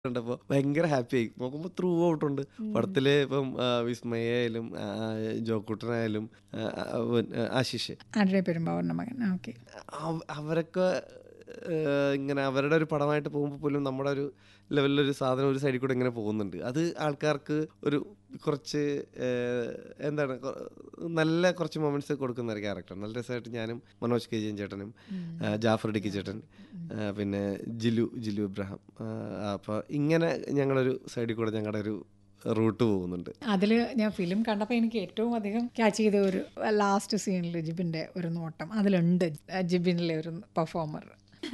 കണ്ടപ്പോൾ ഭയങ്കര ഹാപ്പി ആയി നോക്കുമ്പോൾ ത്രൂ ഔട്ട് ഉണ്ട് പടത്തില് ഇപ്പം ആ, വിസ്മയായാലും ആ, ജോക്കുട്ടനായാലും ആ, അവൻ, ആ, ആശിഷ് ആരുടെ പെരുമ്പാവൂരിൻ്റെ മകൻ ഓക്കെ അവ- അവരൊക്കെ ഏഹ്, ഇങ്ങനെ അവരുടെ ഒരു പടമായിട്ട് പോകുമ്പോൾ പോലും നമ്മുടെ ഒരു ലെവലിലൊരു സാധനം ഒരു സൈഡിൽ കൂടെ ഇങ്ങനെ പോകുന്നുണ്ട് അത് ആൾക്കാർക്ക് ഒരു കുറച്ച് ഏഹ്, എന്താണ് കൊ- നല്ല കുറച്ച് മൊമെന്റ്സ് കൊടുക്കുന്ന ഒരു ക്യാരക്ടർ നല്ല രസമായിട്ട് ഞാനും മനോജ് കെ ജയൻ ചേട്ടനും ആ, ജാഫർ ഡിക്കി ചേട്ടൻ ആ, പിന്നെ ജിലു ജിലു ഇബ്രാഹിം അപ്പോൾ ഇങ്ങനെ ഞങ്ങളൊരു സൈഡിൽ കൂടെ ഞങ്ങളുടെ ഒരു റൂട്ട് പോകുന്നുണ്ട് അതിൽ ഞാൻ ഫിലിം കണ്ടപ്പോൾ എനിക്ക് ഏറ്റവും അധികം ക്യാച്ച് ചെയ്ത ഒരു ലാസ്റ്റ് സീനിൽ ജിബിൻ്റെ ഒരു നോട്ടം അതിലുണ്ട് ജിബിനിലെ ഒരു പെർഫോമർ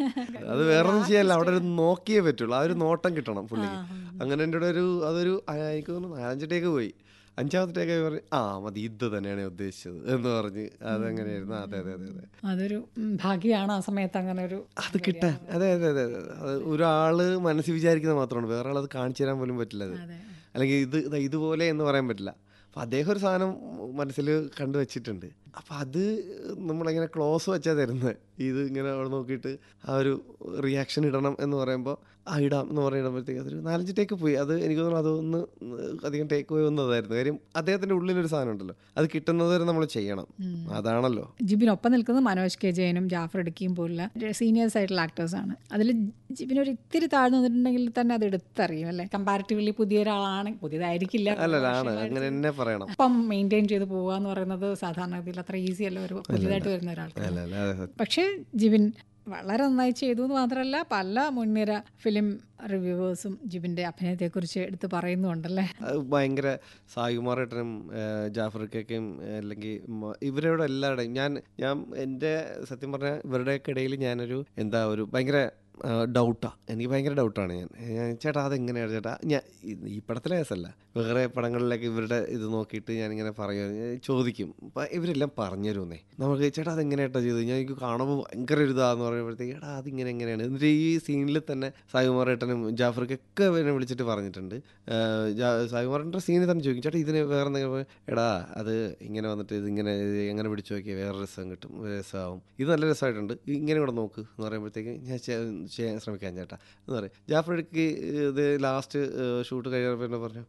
അത് വേറൊന്നും ചെയ്യാല്ല അവിടെ ഒരു നോക്കിയേ പറ്റുള്ളൂ ആ ഒരു നോട്ടം കിട്ടണം പുള്ളിക്ക് അങ്ങനെ എൻ്റെ കൂടെ ഒരു അതൊരു ആ, എനിക്ക് തോന്നുന്നു നാലഞ്ച് ടേക്ക് പോയി അഞ്ചാമത്തെ ടേക്ക് പറഞ്ഞു ആ മതി ഇത് തന്നെയാണ് ഞാൻ ഉദ്ദേശിച്ചത് എന്ന് പറഞ്ഞ് അതെങ്ങനെയായിരുന്നു അതെ അതെ അതെ അതെ അതൊരു ഉം, ഭാഗ്യമാണ് ആ സമയത്ത് അങ്ങനെ ഒരു അത് കിട്ടാൻ അതെ അതെ അതെ അതെ അത് ഒരാള് മനസ്സിൽ വിചാരിക്കുന്നത് മാത്രമാണ് വേറെ ആൾ അത് കാണിച്ചു തരാൻ പോലും പറ്റില്ല അത് അതെ അല്ലെങ്കിൽ ഇത് ദാ ഇതുപോലെ എന്ന് പറയാൻ പറ്റില്ല അപ്പം അദ്ദേഹം ഒരു സാധനം മനസ്സിൽ കണ്ടു വെച്ചിട്ടുണ്ട് അപ്പം അത് നമ്മളിങ്ങനെ ക്ലോസ് വെച്ചാൽ തരുന്നത് ഇത് ഇങ്ങനെ അവിടെ നോക്കിയിട്ട് ആ ഒരു റിയാക്ഷൻ ഇടണം എന്ന് പറയുമ്പോൾ ആ ഇടാം എന്ന് പറയുമ്പോഴത്തേക്ക് അതൊരു നാലഞ്ച് ടേക്ക് പോയി അത് എനിക്ക് തോന്നുന്നു അതൊന്ന് അധികം ടേക്ക് പോയി വന്നതായിരുന്നു കാര്യം അദ്ദേഹത്തിൻ്റെ ഉള്ളിലൊരു സാധനം ഉണ്ടല്ലോ അത് കിട്ടുന്നത് വരെ നമ്മൾ ചെയ്യണം അതാണല്ലോ ജിബിനൊപ്പം നിൽക്കുന്നത് മനോജ് കെ ജയനും ജാഫർ ഇടുക്കിയും പോലുള്ള സീനിയേഴ്സ് ആയിട്ടുള്ള ആക്ടേഴ്സാണ് അതിൽ ജിബിൻ ഒരു ഇത്തിരി താഴ്ന്നു നിന്നിട്ടുണ്ടെങ്കിൽ തന്നെ അത് എടുത്തറിയും അല്ലേ കമ്പാരിറ്റീവ്ലി പുതിയ ഒരാളാണ് പുതിയതായിരിക്കില്ല അല്ലല്ല ആണ് അങ്ങനെ തന്നെ പറയണം അപ്പം മെയിൻറ്റെയിൻ ചെയ്ത് പോവുക എന്ന് പറയുന്നത് സാധാരണഗതിയിൽ അത്ര ഈസി അല്ല ഒരു പുതിയതായിട്ട് വരുന്ന ഒരാൾക്ക് അല്ല അല്ല അതെ പക്ഷേ ജിബിൻ വളരെ നന്നായി ചെയ്തു എന്ന് മാത്രമല്ല പല മുൻനിര ഫിലിം റിവ്യൂവേഴ്സും ജിബിൻ്റെ അഭിനയത്തെക്കുറിച്ച് എടുത്ത് പറയുന്നുണ്ടല്ലേ അത് ഭയങ്കര സായികുമാറേട്ടനും ജാഫർക്കൊക്കെയും അല്ലെങ്കിൽ മ- ഇവരോട് എല്ലാവരുടെയും ഞാൻ ഞാൻ എൻ്റെ സത്യം പറഞ്ഞാൽ ഇവരുടെയൊക്കെ ഇടയിൽ ഞാനൊരു എന്താ ഒരു ഭയങ്കര ഡൗട്ടാ എനിക്ക് ഭയങ്കര ഡൗട്ടാണ് ഞാൻ ഞാൻ ചേട്ടാ അതെങ്ങനെയാണ് ചേട്ടാ ഞാൻ ഈ- ഈ പടത്തിലെ കേസല്ല വേറെ പടങ്ങളിലൊക്കെ ഇവരുടെ ഇത് നോക്കിയിട്ട് ഞാനിങ്ങനെ പറയുക ചോദിക്കും അപ്പം ഇവരെല്ലാം പറഞ്ഞു തരുമെന്നേ നമുക്ക് ചേട്ടാ അതെങ്ങനെയായിട്ടാ ചെയ്തത് ഞാൻ എനിക്ക് കാണുമ്പോൾ ഭയങ്കര ഒരു ഇതാന്ന് പറയുമ്പോഴത്തേക്ക് എടാ അതിങ്ങനെ എങ്ങനെയാണ് എന്നിട്ട് ഈ സീനിൽ തന്നെ സായികുമാറേട്ടനും ജാഫർക്കൊക്കെ എന്നെ വിളിച്ചിട്ട് പറഞ്ഞിട്ടുണ്ട് സായികുമാറിൻ്റെ സീനിൽ തന്നെ ചോദിക്കും ചേട്ടാ ഇതിന് വേറെ എന്തെങ്കിലും എടാ അത് ഇങ്ങനെ വന്നിട്ട് ഇതിങ്ങനെ ഇത് എങ്ങനെ പിടിച്ചു നോക്കിയാൽ വേറെ രസം കിട്ടും രസമാവും ഇത് നല്ല രസമായിട്ടുണ്ട് ഇത് ഇങ്ങനെ കൂടെ നോക്ക് എന്ന് പറയുമ്പോഴത്തേക്ക് ഞാൻ ചെ- ചെയ്യാൻ ശ്രമിക്കാം ചേട്ടാ എന്ന് പറയും ജാഫർക്ക് ഇത് ലാസ്റ്റ് ഷൂട്ട് കഴിയുമ്പോൾ പിന്നെ പറഞ്ഞു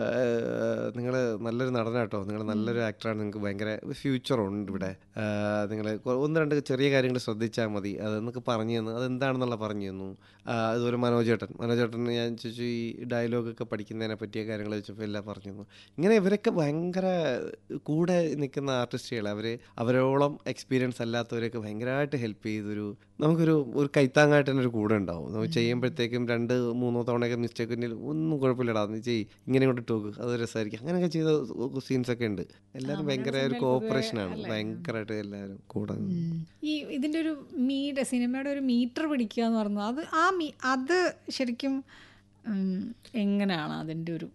നിങ്ങൾ നല്ലൊരു നടനാട്ടോ നിങ്ങൾ നല്ലൊരു ആക്ടറാണ് നിങ്ങൾക്ക് ഭയങ്കര ഫ്യൂച്ചർ ഉണ്ട് ഇവിടെ നിങ്ങൾ ഒന്ന് രണ്ട് ചെറിയ കാര്യങ്ങൾ ശ്രദ്ധിച്ചാൽ മതി അതെന്നൊക്കെ പറഞ്ഞു തന്നു അതെന്താണെന്നുള്ള പറഞ്ഞു തന്നു ആ, അതുപോലെ മനോജേട്ടൻ മനോജേട്ടൻ ഞാൻ ചോദിച്ചു ഈ ഡയലോഗൊക്കെ പഠിക്കുന്നതിനെ പറ്റിയ കാര്യങ്ങൾ ചോദിച്ചപ്പോൾ എല്ലാം പറഞ്ഞു തന്നു ഇങ്ങനെ ഇവരൊക്കെ ഭയങ്കര കൂടെ നിൽക്കുന്ന ആർട്ടിസ്റ്റുകൾ അവർ അവരോളം എക്സ്പീരിയൻസ് അല്ലാത്തവരൊക്കെ ഭയങ്കരമായിട്ട് ഹെൽപ്പ് ചെയ്തൊരു നമുക്കൊരു ഒരു കൈത്താങ്ങായിട്ട് തന്നെ ഒരു കൂടെ ഉണ്ടാവും നമ്മൾ ചെയ്യുമ്പോഴത്തേക്കും രണ്ട് മൂന്നോ തവണയൊക്കെ മിസ്റ്റേക്ക് ഒന്നും കുഴപ്പമില്ലടാ നീ ചെയ്യ് ഇങ്ങനെ കൊണ്ട് ടോക്ക് അത് രസമായിരിക്കും അങ്ങനെയൊക്കെ ചെയ്ത സീൻസ് ഒക്കെ ഉണ്ട് എല്ലാവരും ഭയങ്കര ഒരു കോപ്പറേഷൻ ആണ് ഭയങ്കരമായിട്ട് എല്ലാവരും കൂടെ നിന്ന്. ഈ ഇതിൻ്റെ ഒരു മീറ്റർ സിനിമയുടെ ഒരു മീറ്റർ പിടിക്കുക എന്ന് പറയുന്നത് അത് ആ മീ അത് ശരിക്കും ഉം, എങ്ങനെയാണ് അതിൻ്റെ ഒരു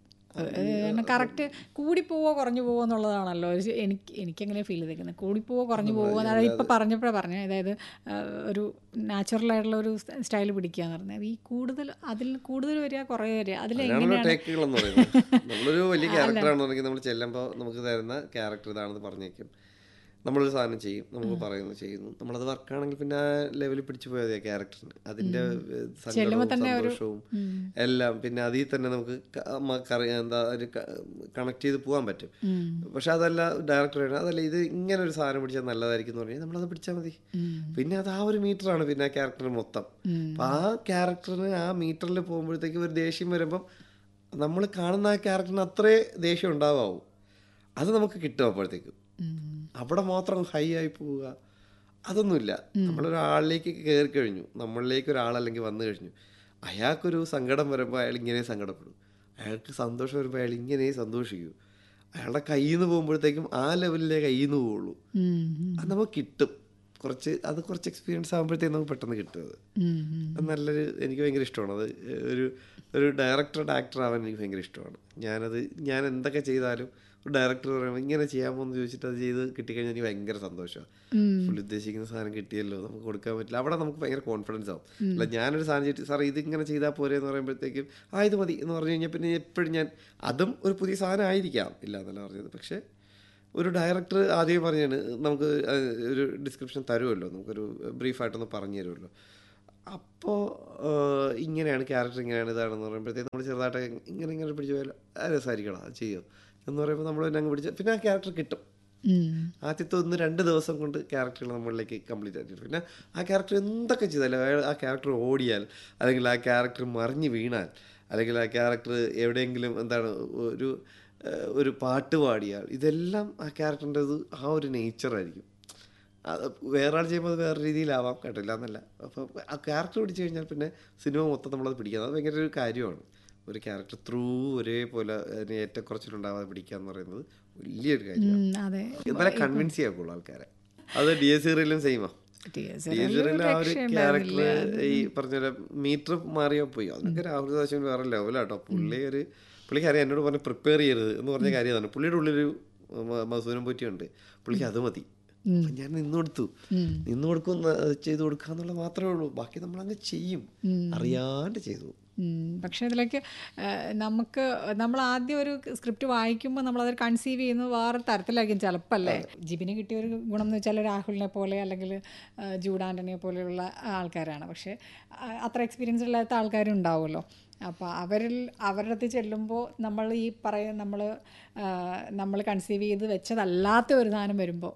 കറക്റ്റ് കൂടിപ്പോവോ കുറഞ്ഞു പോവോ എന്നുള്ളതാണല്ലോ ഒരു എനിക്ക് എനിക്കെങ്ങനെ ഫീൽ ചെയ്തേക്കുന്നത് കൂടിപ്പോവോ കുറഞ്ഞു പോവോ അതായത് ഇപ്പം പറഞ്ഞപ്പോഴാണ് പറഞ്ഞത് അതായത് ആ, ഒരു നാച്ചുറൽ ആയിട്ടുള്ള ഒരു സ്റ്റൈൽ പിടിക്കുക എന്ന് പറഞ്ഞത് ഈ കൂടുതൽ അതിൽ കൂടുതൽ വരിക കുറേ വരിക അതിൽ അതിനാണല്ലോ എങ്ങനെയാണ് ടേക്കുകൾ എന്ന് പറയുന്നത് നമ്മളൊരു വലിയ ക്യാരക്ടർ ആണെന്നുണ്ടെങ്കിൽ നമ്മൾ ചെല്ലുമ്പോൾ നമുക്ക് തരുന്ന ക്യാരക്ടർ ഇതാണെന്ന് പറഞ്ഞേക്കും നമ്മളൊരു സാധനം ചെയ്യും നമുക്ക് പറയുന്നു ചെയ്യുന്നു നമ്മളത് വർക്കാണെങ്കിൽ പിന്നെ ആ ലെവലിൽ പിടിച്ചു പോയത് ക്യാരക്ടറിന് അതിന്റെ ഏഹ്, സങ്കടവും സന്തോഷവും എല്ലാം പിന്നെ അതിൽ തന്നെ നമുക്ക് ക- നമുക്ക് അറിയാം എന്താ ഒരു കണക്ട് ചെയ്ത് പോകാൻ പറ്റും പക്ഷെ അതല്ല ഡയറക്ടർ അതല്ല ഇത് ഇങ്ങനെ ഒരു സാധനം പിടിച്ചാൽ നല്ലതായിരിക്കും എന്ന് പറഞ്ഞാൽ നമ്മളത് പിടിച്ചാൽ മതി പിന്നെ അത് ആ ഒരു മീറ്ററാണ് പിന്നെ ആ ക്യാരക്ടർ മൊത്തം അപ്പൊ ആ ക്യാരക്ടറിന് ആ മീറ്ററിൽ പോകുമ്പോഴത്തേക്ക് ഒരു ദേഷ്യം വരുമ്പം നമ്മൾ കാണുന്ന ആ ക്യാരക്ടറിന് അത്രേ ദേഷ്യം ഉണ്ടാവാവും അത് നമുക്ക് കിട്ടും അപ്പോഴത്തേക്കും അവിടെ മാത്രം ഹൈ ആയി പോവുക അതൊന്നുമില്ല നമ്മളൊരാളിലേക്ക് കയറി കഴിഞ്ഞു നമ്മളിലേക്ക് ഒരാളല്ലെങ്കിൽ വന്നു കഴിഞ്ഞു അയാൾക്കൊരു സങ്കടം വരുമ്പോൾ അയാൾ ഇങ്ങനെ സങ്കടപ്പെടും അയാൾക്ക് സന്തോഷം വരുമ്പോൾ അയാൾ ഇങ്ങനെ സന്തോഷിക്കൂ അയാളുടെ കയ്യിൽ നിന്ന് പോകുമ്പോഴത്തേക്കും ആ ലെവലിലേ കയ്യിൽ നിന്ന് പോവുള്ളൂ അത് നമുക്ക് കിട്ടും കുറച്ച് അത് കുറച്ച് എക്സ്പീരിയൻസ് ആകുമ്പോഴത്തേക്കും നമുക്ക് പെട്ടെന്ന് കിട്ടും അത് അത് നല്ലൊരു എനിക്ക് ഭയങ്കര ഇഷ്ടമാണ് അത് ഒരു ഒരു ഡയറക്ടറുടെ ആക്ടർ ആവാൻ എനിക്ക് ഭയങ്കര ഇഷ്ടമാണ് ഞാനത് ഞാൻ എന്തൊക്കെ ചെയ്താലും ഒരു ഡയറക്ടർ പറയുമ്പോൾ ഇങ്ങനെ ചെയ്യാമോ എന്ന് ചോദിച്ചിട്ട് അത് ചെയ്ത് കിട്ടിക്കഴിഞ്ഞാൽ എനിക്ക് ഭയങ്കര സന്തോഷമാണ് പുള്ളി ഉദ്ദേശിക്കുന്ന സാധനം കിട്ടിയല്ലോ നമുക്ക് കൊടുക്കാൻ പറ്റില്ല അവിടെ നമുക്ക് ഭയങ്കര കോൺഫിഡൻസ് ആവും അല്ല ഞാനൊരു സാധനം ചെയ്തിട്ട് സാർ ഇത് ഇങ്ങനെ ചെയ്താൽ പോരെ എന്ന് പറയുമ്പോഴത്തേക്കും ആ ഇത് മതി എന്ന് പറഞ്ഞു കഴിഞ്ഞാൽ പിന്നെ എപ്പോഴും ഞാൻ അതും ഒരു പുതിയ സാധനം ആയിരിക്കാം ഇല്ല എന്നല്ല പറഞ്ഞത് പക്ഷേ ഒരു ഡയറക്ടർ ആദ്യം പറഞ്ഞാണ് നമുക്ക് അത് ഒരു ഡിസ്ക്രിപ്ഷൻ തരുമല്ലോ നമുക്കൊരു ബ്രീഫായിട്ടൊന്ന് പറഞ്ഞു തരുമല്ലോ അപ്പോൾ ഇങ്ങനെയാണ് ക്യാരക്ടർ ഇങ്ങനെയാണ് ഇതാണെന്ന് പറയുമ്പോഴത്തേക്ക് നമ്മൾ ചെറുതായിട്ട് ഇങ്ങനെ ഇങ്ങനെ പിടിച്ച് പോയാൽ അത് രസമായിരിക്കണം അത് ചെയ്യും എന്ന് പറയുമ്പോൾ നമ്മൾ പിന്നെ അങ്ങ് പിടിച്ച് പിന്നെ ആ ക്യാരക്ടർ കിട്ടും ഉം. ആദ്യത്തെ ഒന്ന് രണ്ട് ദിവസം കൊണ്ട് ക്യാരക്ടറുകൾ നമ്മളിലേക്ക് കംപ്ലീറ്റ് ആയിട്ട് പിന്നെ ആ ക്യാരക്ടർ എന്തൊക്കെ ചെയ്താലും അയാൾ ആ ക്യാരക്ടർ ഓടിയാൽ അല്ലെങ്കിൽ ആ ക്യാരക്ടർ മറിഞ്ഞ് വീണാൽ അല്ലെങ്കിൽ ആ ക്യാരക്ടർ എവിടെയെങ്കിലും എന്താണ് ഒരു ഏഹ്, ഒരു പാട്ട് പാടിയാൽ ഇതെല്ലാം ആ ക്യാരക്ടറിൻ്റെ ആ ഒരു നേച്ചറായിരിക്കും അത് വേറെ ആൾ ചെയ്യുമ്പോൾ അത് വേറെ രീതിയിലാവാം കേട്ടില്ല എന്നല്ല അപ്പോൾ ആ ക്യാരക്ടർ പിടിച്ചു കഴിഞ്ഞാൽ പിന്നെ സിനിമ മൊത്തം നമ്മളത് പിടിക്കുക അത് ഭയങ്കര ഒരു കാര്യമാണ് ഒരു ക്യാരക്ടർ ത്രൂ ഒരേപോലെ അതിന് ഏറ്റക്കുറച്ചിലുണ്ടാവാതെ പിടിക്കുക എന്ന് പറയുന്നത് വലിയൊരു കാര്യമാണ് ഉം, അതെ എന്നാലേ കൺവിൻസ് ചെയ്യാക്കുള്ളൂ ആൾക്കാരെ അത് ഡി എസ് സീറിയലും സെയിമാ ഡി എസ് സീറിയലിൽ ആ ഒരു ക്യാരക്ടർ ഈ പറഞ്ഞ പോലെ മീറ്റർ മാറിയോ പോയി അതൊക്കെ രാഹുൽ ദാശൻ വേറെ ലെവലാട്ടോ പുള്ളി ഒരു പുള്ളിക്ക് അറിയാം എന്നോട് പറഞ്ഞ് പ്രിപ്പയർ ചെയ്യരുത് എന്ന് പറഞ്ഞ കാര്യം അതാണ് പുള്ളിയുടെ ഉള്ളിലൊരു മ- മസൂരം പറ്റിയുണ്ട് പുള്ളിക്ക് അത് മതി അപ്പൊ ഞാൻ നിന്ന് കൊടുത്തു നിന്ന് കൊടുക്കും ചെയ്തു കൊടുക്കുക എന്നുള്ളത് മാത്രമേ ഉള്ളൂ ബാക്കി നമ്മൾ അങ്ങ് ചെയ്യും അറിയാണ്ട് ചെയ്തു പോകും. ഉം, പക്ഷേ അതിലേക്ക് ആ, നമുക്ക് നമ്മൾ ആദ്യം ഒരു സ്ക്രിപ്റ്റ് വായിക്കുമ്പോൾ നമ്മളത് കൺസീവ് ചെയ്യുന്നത് വേറെ തരത്തിലായിരിക്കും ചിലപ്പോൾ അല്ലേ ജിബിന് കിട്ടിയ ഒരു ഗുണം എന്ന് വെച്ചാൽ രാഹുലിനെ പോലെ അല്ലെങ്കിൽ ആ, ജൂഡ് ആൻ്റണിയെ പോലെയുള്ള ആൾക്കാരാണ് പക്ഷേ ആ, അത്ര എക്സ്പീരിയൻസ് ഇല്ലാത്ത ആൾക്കാരും ഉണ്ടാവുമല്ലോ അപ്പോൾ അവരിൽ അവരുടെ അടുത്ത് ചെല്ലുമ്പോൾ നമ്മൾ ഈ പറയ നമ്മൾ നമ്മൾ കൺസീവ് ചെയ്ത് വെച്ചതല്ലാത്ത ഒരു സാധനം വരുമ്പോൾ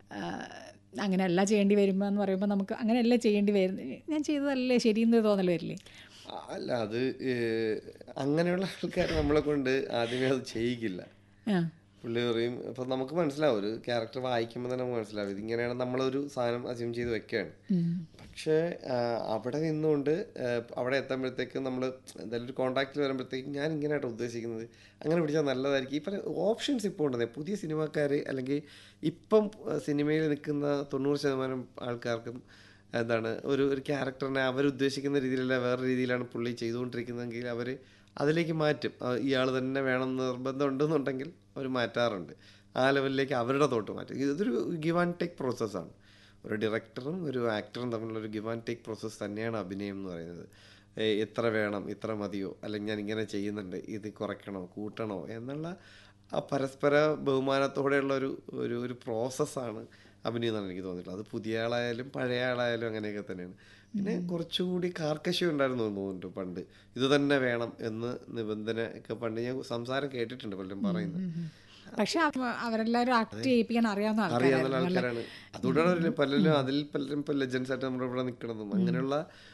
അങ്ങനെയല്ല ചെയ്യേണ്ടി വരുമ്പോൾ എന്ന് പറയുമ്പോൾ നമുക്ക് അങ്ങനെയല്ല ചെയ്യേണ്ടി വരുന്നത് ഞാൻ ചെയ്തതല്ലേ ശരിയെന്ന് തോന്നൽ വരില്ലേ ആ, അല്ല അത് ഏഹ്, അങ്ങനെയുള്ള ആൾക്കാർ നമ്മളെ കൊണ്ട് ആദ്യമേ അത് ചെയ്യിക്കില്ല ആ പുള്ളി പറയും അപ്പൊ നമുക്ക് മനസ്സിലാവും ഒരു ക്യാരക്ടർ വായിക്കുമ്പോൾ തന്നെ നമുക്ക് മനസ്സിലാവും ഇതിങ്ങനെയാണ് നമ്മളൊരു സാധനം അസ്യൂം ചെയ്ത് വെക്കുകയാണ് പക്ഷേ ആ, അവിടെ നിന്നുകൊണ്ട് ആ, അവിടെ എത്തുമ്പോഴത്തേക്കും നമ്മൾ എന്തായാലും ഒരു കോൺടാക്റ്റിൽ വരുമ്പോഴത്തേക്കും ഞാൻ ഇങ്ങനെയായിട്ട് ഉദ്ദേശിക്കുന്നത് അങ്ങനെ പിടിച്ചാൽ നല്ലതായിരിക്കും ഈ പറഞ്ഞ ഓപ്ഷൻസ് ഇപ്പോൾ ഉണ്ടെന്നേ പുതിയ സിനിമാക്കാർ അല്ലെങ്കിൽ ഇപ്പം സിനിമയിൽ നിൽക്കുന്ന തൊണ്ണൂറ് ശതമാനം ആൾക്കാർക്കും എന്താണ് ഒരു ഒരു ക്യാരക്ടറിനെ അവരുദ്ദേശിക്കുന്ന രീതിയിലല്ല വേറെ രീതിയിലാണ് പുള്ളി ചെയ്തുകൊണ്ടിരിക്കുന്നതെങ്കിൽ അവർ അതിലേക്ക് മാറ്റും ഇയാൾ തന്നെ വേണം എന്ന് നിർബന്ധം ഉണ്ടെന്നുണ്ടെങ്കിൽ അവർ മാറ്റാറുണ്ട് ആ ലെവലിലേക്ക് അവരുടെ തോട്ട് മാറ്റും ഇതൊരു ഗിവ് ആൻഡ് ടേക്ക് പ്രോസസ്സാണ് ഒരു ഡയറക്ടറും ഒരു ആക്ടറും തമ്മിലുള്ള ഒരു ഗിവ് ആൻഡ് ടേക്ക് പ്രോസസ്സ് തന്നെയാണ് അഭിനയം എന്ന് പറയുന്നത് ഏ, എത്ര വേണം ഇത്ര മതിയോ അല്ലെങ്കിൽ ഞാൻ ഇങ്ങനെ ചെയ്യുന്നുണ്ട് ഇത് കുറയ്ക്കണോ കൂട്ടണോ എന്നുള്ള ആ പരസ്പര ബഹുമാനത്തോടെയുള്ള ഒരു ഒരു ഒരു പ്രോസസ്സാണ് അഭിനയം എന്നാണ് എനിക്ക് തോന്നിയിട്ടുള്ളത് അത് പുതിയ ആളായാലും പഴയ ആളായാലും അങ്ങനെയൊക്കെ തന്നെയാണ് പിന്നെ കുറച്ചുകൂടി കാർക്കശ്യം ഉണ്ടായിരുന്നു എന്ന് തോന്നുന്നുണ്ട് പണ്ട് ഇത് തന്നെ വേണം എന്ന് നിബന്ധന ഒക്കെ പണ്ട് ഞാൻ സംസാരം കേട്ടിട്ടുണ്ട് പലരും പറയുന്നത് പക്ഷെ അവ- അവരെല്ലാവരും ആക്ട് ചെയ്യിപ്പിക്കാൻ അറിയാവുന്ന അറിയാവുന്ന ആൾക്കാരായിരുന്നു ആൾക്കാരാണ് അതുകൊണ്ടാണ് അവര് പലരും അതിൽ പലരും ഇപ്പൊ ലെജൻസ് ആയിട്ട് നമ്മുടെ ഇവിടെ നിൽക്കണതും അങ്ങനെയുള്ള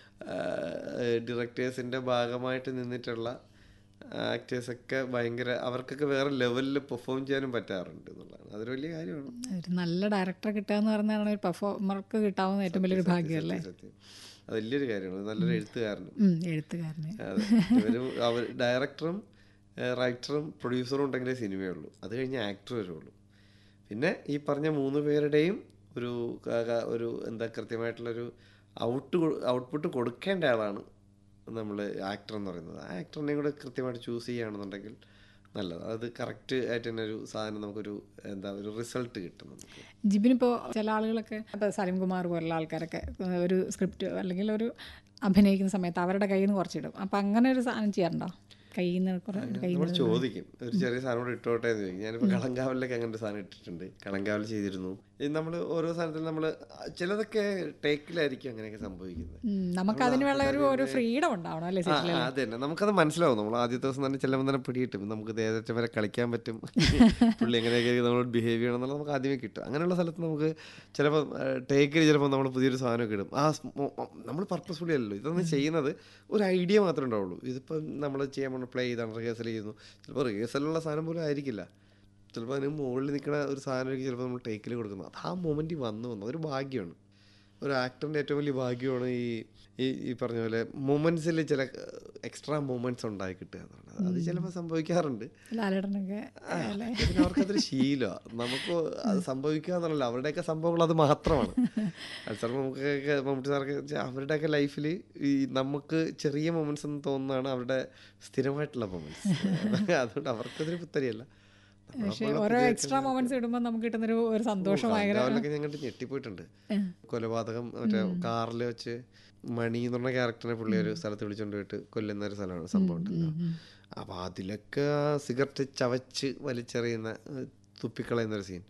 ഡിറക്ടേഴ്സിന്റെ ഭാഗമായിട്ട് നിന്നിട്ടുള്ള ആക്ടേഴ്സ് ഒക്കെ ഭയങ്കര അവർക്കൊക്കെ വേറെ ലെവലിൽ പെർഫോം ചെയ്യാനും പറ്റാറുണ്ട് എന്നുള്ളതാണ് അതൊരു വലിയ കാര്യമാണ് ഒരു നല്ല ഡയറക്ടറെ കിട്ടുക എന്ന് പറഞ്ഞാൽ ഒരു പെർഫോമർക്ക് കിട്ടാവുന്ന ഏറ്റവും വലിയൊരു ഭാഗ്യമല്ലേ സത്യം അത് വലിയൊരു കാര്യമാണ് നല്ലൊരു എഴുത്തുകാരനും ഉം, എഴുത്തുകാരന് അതെ ഇവര് അവർ ഡയറക്ടറും റൈറ്ററും പ്രൊഡ്യൂസറും ഉണ്ടെങ്കിലേ സിനിമയുള്ളൂ അത് കഴിഞ്ഞ് ആക്ടർ വരുള്ളൂ പിന്നെ ഈ പറഞ്ഞ മൂന്ന് പേരുടെയും ഒരു ക- ക- ഒരു എന്താ കൃത്യമായിട്ടുള്ളൊരു ഔട്ട് ഔട്ട്പുട്ട് കൊടുക്കേണ്ട ആളാണ് നമ്മൾ ആക്ടർ എന്ന് പറയുന്നത് ആ ആക്ടറിനെയും കൂടെ കൃത്യമായിട്ട് ചൂസ് ചെയ്യുകയാണെന്നുണ്ടെങ്കിൽ നല്ലത് അത് കറക്റ്റ് ആയിട്ട് തന്നെ ഒരു സാധനം നമുക്കൊരു എന്താ ഒരു റിസൾട്ട് കിട്ടും നമുക്ക് ജിബിനിപ്പോൾ ചില ആളുകളൊക്കെ ഇപ്പോൾ സലിം കുമാർ പോലുള്ള ആൾക്കാരൊക്കെ ഏഹ്, ഒരു സ്ക്രിപ്റ്റ് അല്ലെങ്കിൽ ഒരു അഭിനയിക്കുന്ന സമയത്ത് അവരുടെ കയ്യിൽ നിന്ന് കുറച്ചിടും അപ്പം അങ്ങനെ ഒരു സാധനം ചെയ്യാറുണ്ടോ കയ്യിൽ നിന്ന് കുറേ കയ്യിൽ നമ്മൾ ചോദിക്കും ഒരു ചെറിയ സാധനം കൂടെ ഇട്ടോട്ടെ എന്ന് ചോദിക്കും ഞാനിപ്പോൾ കളങ്കാവലിലേക്ക് അങ്ങനെ ഒരു സാധനം ഇട്ടിട്ടുണ്ട് കളങ്കാവൽ ചെയ്തിരുന്നു ഇത് നമ്മൾ ഓരോ സാധനത്തിൽ നമ്മൾ ചിലതൊക്കെ ടേക്കിലായിരിക്കും അങ്ങനെയൊക്കെ സംഭവിക്കുന്നത് ഉം, നമുക്ക് അതിനുള്ള ഒരു ഒരു ഫ്രീഡം ഉണ്ടാവണം അല്ലേ ആ, ആ, അത് തന്നെ നമുക്കത് മനസ്സിലാവും നമ്മൾ ആദ്യത്തെ ദിവസം തന്നെ ചെല്ലുമ്പോൾ തന്നെ പിടികിട്ടും നമുക്ക് ഏതൊക്കെ വരെ കളിക്കാൻ പറ്റും പുള്ളി എങ്ങനെയൊക്കെ നമ്മളോട് ബിഹേവ് ചെയ്യണം എന്നുള്ളത് നമുക്ക് ആദ്യമേ കിട്ടും അങ്ങനെയുള്ള സ്ഥലത്ത് നമുക്ക് ചിലപ്പോൾ ടേക്കിൽ ചിലപ്പോൾ നമ്മൾ പുതിയൊരു സാധനമൊക്കെ ഇടും ആ നമ്മൾ പർപ്പസ്ഫുള്ളി അല്ലല്ലോ ഇതൊന്നും ചെയ്യുന്നത് ഒരു ഐഡിയ മാത്രമേ ഉണ്ടാവുള്ളൂ ഇതിപ്പം നമ്മൾ ചെയ്യാൻ പോകുന്ന പ്ലേ ചെയ്താണ് റിഹേഴ്സൽ ചെയ്യുന്നു ചിലപ്പോൾ റിഹേഴ്സലിലുള്ള സാധനം പോലും ആയിരിക്കില്ല ചിലപ്പോൾ അതിന് മുകളിൽ നിൽക്കുന്ന ഒരു സാധനമായിരിക്കും ചിലപ്പോൾ നമ്മൾ ടേക്കിൽ കൊടുക്കുന്നത് അത് ആ മൊമെൻറ്റ് വന്നു വന്നു അതൊരു ഭാഗ്യമാണ് ഒരു ആക്ടറിൻ്റെ ഏറ്റവും വലിയ ഭാഗ്യമാണ് ഈ ഈ ഈ പറഞ്ഞ പോലെ മൊമെൻറ്റ്സിൽ ചില എക്സ്ട്രാ മൊമെൻറ്റ്സ് ഉണ്ടായി കിട്ടുക എന്നുള്ളത് അത് ചിലപ്പോൾ സംഭവിക്കാറുണ്ട് ലാലേട്ടനൊക്കെ ആ, പിന്നെ അവർക്കതൊരു ശീലമാണ് നമുക്ക് അത് സംഭവിക്കുക എന്നുള്ളല്ലോ അവരുടെയൊക്കെ സംഭവങ്ങൾ അത് മാത്രമാണ് സാർ നമുക്കൊക്കെ മമ്മൂട്ടി സാർക്ക് വെച്ചാൽ അവരുടെയൊക്കെ ലൈഫിൽ ഈ നമുക്ക് ചെറിയ മൊമെന്റ്സ് എന്ന് തോന്നുന്നതാണ് അവരുടെ സ്ഥിരമായിട്ടുള്ള മൊമെന്റ്സ് അതുകൊണ്ട് അവർക്കതൊരു പുത്തരിയല്ല പക്ഷേ ഓരോ എക്സ്ട്രാ മൊമെന്റ്സ് ഇടുമ്പോൾ നമുക്ക് കിട്ടുന്നൊരു ഒരു സന്തോഷം ഭയങ്കര അവരിലൊക്കെ ഞങ്ങൾക്ക് ഞെട്ടിപ്പോയിട്ടുണ്ട് കൊലപാതകം മറ്റേ കാറിൽ വെച്ച് മണി എന്ന് പറഞ്ഞ ക്യാരക്ടറിനെ പുള്ളി ഒരു സ്ഥലത്ത് വിളിച്ചോണ്ട് പോയിട്ട് കൊല്ലുന്ന ഒരു സ്ഥലമാണ് സംഭവം ഉണ്ടല്ലോ അപ്പൊ അതിലൊക്കെ സിഗരറ്റ് ചവച്ച് വലിച്ചെറിയുന്ന ഏഹ്, തുപ്പിക്കളയുന്ന ഒരു സീൻ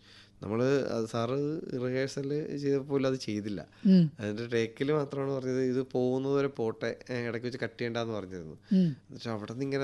നമ്മൾ സാറ് റിഹേഴ്സൽ ചെയ്തപ്പോൾ പോലും അത് ചെയ്തില്ല ഉം. അതിൻ്റെ ടേക്കിൽ മാത്രമാണ് പറഞ്ഞത് ഇത് പോകുന്നത് വരെ പോട്ടെ ഏ, ഇടയ്ക്ക് വെച്ച് കട്ട് ചെയ്യണ്ടെന്ന് പറഞ്ഞിരുന്നു ഉം. എന്നിട്ട് അവിടെ നിന്ന് ഇങ്ങനെ